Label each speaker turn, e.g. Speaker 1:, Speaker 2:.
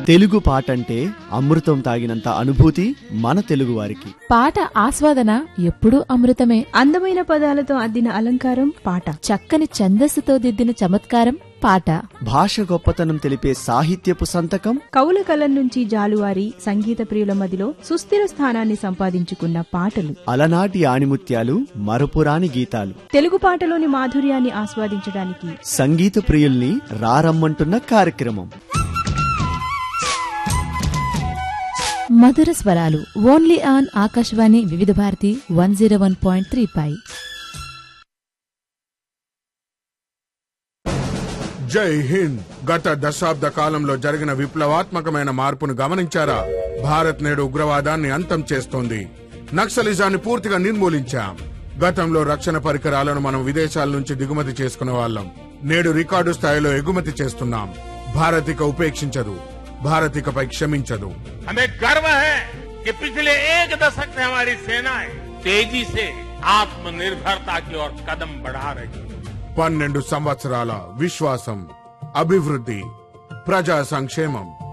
Speaker 1: తెలుగు పాట అంటే అమృతం తాగినంత అనుభూతి మన తెలుగువారికి
Speaker 2: పాట ఆస్వాదన ఎప్పుడూ అమృతమే
Speaker 3: అందమైన పదాలతో అద్దిన అలంకారం పాట
Speaker 2: చక్కని ఛందస్సుతో దిద్దిన చమత్కారం పాట
Speaker 1: భాష గొప్పతనం తెలిపే సాహిత్యపు సంతకం
Speaker 3: కవుల కలం నుంచి జాలువారి సంగీత ప్రియుల మదిలో సుస్థిర స్థానాన్ని సంపాదించుకున్న పాటలు
Speaker 1: అలనాటి ఆణిముత్యాలు మరపురాని గీతాలు
Speaker 3: తెలుగు పాటలోని మాధుర్యాన్ని ఆస్వాదించడానికి
Speaker 1: సంగీత ప్రియుల్ని రారమ్మంటున్న కార్యక్రమం
Speaker 2: మధుర స్వరాలు only on Akashvani Vividh Bharati one zero one point three పై
Speaker 4: జై హింద్ గత దశాబ్ద కాలంలో జరిగిన విప్లవాత్మకమైన మార్పును గమనించారా భారత్ నేడు ఉగ్రవాదాన్ని అంతం చేస్తోంది నక్సలిజాన్ని పూర్తిగా నిర్మూలించాం గతంలో రక్షణ పరికరాలను మనం విదేశాల నుంచి దిగుమతి చేసుకునే వాళ్ళం నేడు రికార్డు స్థాయిలో ఎగుమతి చేస్తున్నాం భారత్ ఇక ఉపేక్షించదు భారత్ ఇకపై క్షమించదు
Speaker 5: हमें गर्व है कि पिछले एक दशक से हमारी सेनाएं तेजी से आत्मनिर्भरता की ओर कदम बढ़ा रही है
Speaker 4: పన్నెండు సంవత్సరాల విశ్వాసం అభివృద్ధి ప్రజా సంక్షేమం